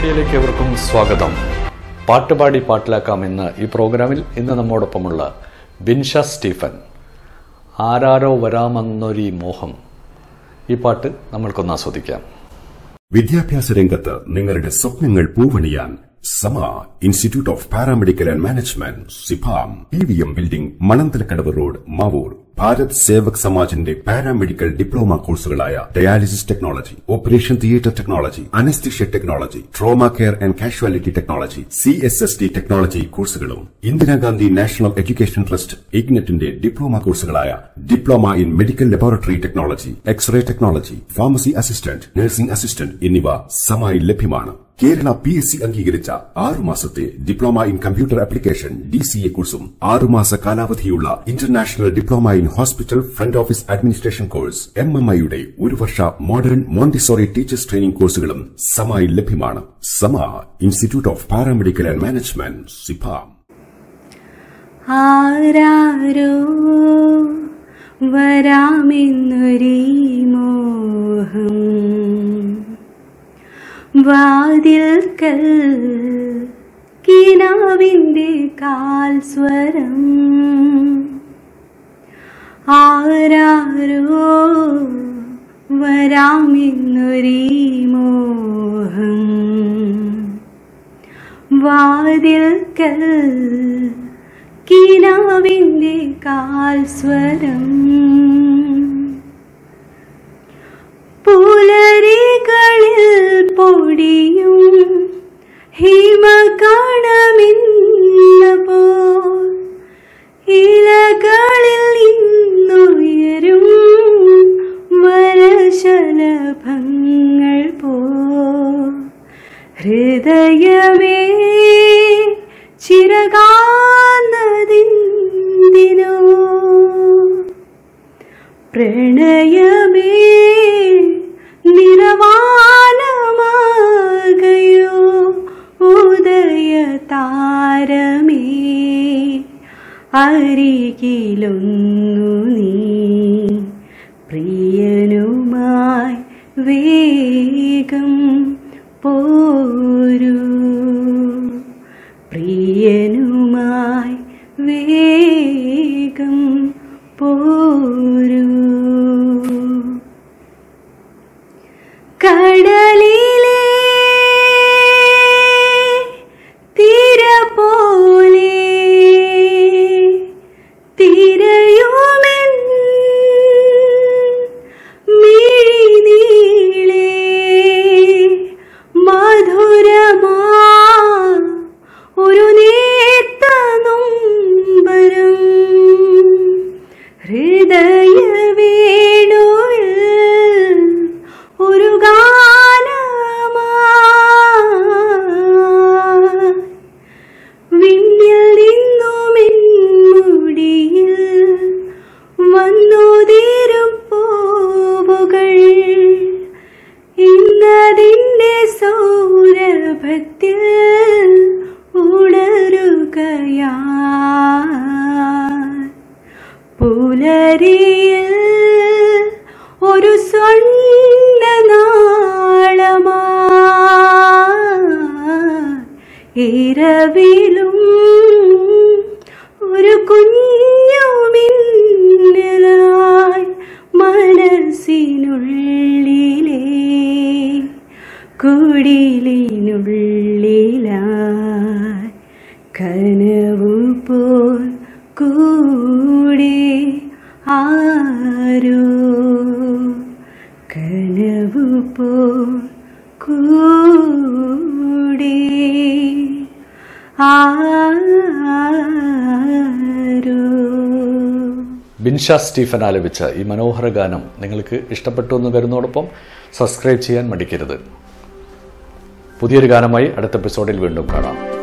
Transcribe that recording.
മീഡിയയിലേക്ക് ഏവർക്കും സ്വാഗതം പാട്ടുപാടി പാട്ടിലാക്കാം എന്ന ഈ പ്രോഗ്രാമിൽ ഇന്ന് നമ്മോടൊപ്പമുള്ള ബിൻഷ സ്റ്റീഫൻ ആരാരോ വരാമെന്നൊരീ മോഹം ഈ പാട്ട് നമ്മൾക്കൊന്ന് ആസ്വദിക്കാം വിദ്യാഭ്യാസ രംഗത്ത് നിങ്ങളുടെ സ്വപ്നങ്ങൾ പൂവണിയാൻ സമ institute of paramedical and management സിഫാം P V M building Mananthalakadavu road Mavoor Bharat Sevak സമാജിന്റെ paramedical diploma കോഴ്സുകളായ dialysis technology operation theatre technology അനസ്തിഷ്യ technology trauma care and casualty technology C S S T technology കോഴ്സുകളും Indira Gandhi national education trust ഇഗ്നറ്റിന്റെ diploma കോഴ്സുകളായ diploma in medical laboratory technology x-ray technology pharmacy assistant nursing assistant എന്നിവ സമായി ലഭ്യമാണ് Kerala P S C അംഗീകരിച്ച ആറുമാസത്തെ diploma in computer application D C A കോഴ്സും ആറുമാസ കാലാവധിയുള്ള international diploma in hospital front office administration course M M ഐയുടെ ഒരു വർഷ modern montessori teachers training കോഴ്സുകളും സമായി ലഭ്യമാണ് Sama institute of paramedical and management സിഫാം ആരാരോ വരാമെന്നൊരീ മോഹം വാതിൽക്കൽ കിനാവിൻ്റെ കാൽ സ്വരം ആരാരോ വരാമെന്നൊരീ മോഹം വാതിൽക്കൽ കിനാവിൻ്റെ കാൽ സ്വരം പുലരികളിൽ പൊടിയും ഹിമകണമെന്ന പോ ഇലകളിൽ ഇന്നുയരും വരശലഭങ്ങൾ പോ ഹൃദയമേ ചിരകാന്നതിന്തിനോ പ്രണയമേ നിറവാനമാകയോ ഉദയ താരമേ അരികിലൊന്നു നീ പ്രിയനുമായി വേഗം പോരൂ പ്രിയനുമായി വേഗം പോരൂ കടലിലെ തിര പോലെ തിരയുമെൻ മിഴിനീളെ മധുരമാ ഒരു നേത്ത നൊമ്പരം ഹൃദയ വേണുവിൽ ഒരു ഗാനമാ വിണ്ണിൽ നിന്നും എൻ മുടിയിൽ വന്നുതീരും പൂവുകൾ ഇന്നതിൻ്റെ സൗരഭത്തിൽ ഉണരുകയാ പുലരിയിൽ ഒരു സ്വണ്ണ നാളമാ ഇരവിലും ഒരു കുഞ്ഞു മിന്നലായി മനസ്സിനുള്ളിലെ കുടിലിനുള്ളിലായി കനവു പോൽ കൂടെ ആരോ കനവു പോൽ കൂടെ ആരോ ബിൻഷ സ്റ്റീഫൻ ആലപിച്ച ഈ മനോഹര ഗാനം നിങ്ങൾക്ക് ഇഷ്ടപ്പെട്ടു എന്ന് കരുതോടൊപ്പം സബ്സ്ക്രൈബ് ചെയ്യാൻ മടിക്കരുത് പുതിയൊരു ഗാനമായി അടുത്ത എപ്പിസോഡിൽ വീണ്ടും കാണാം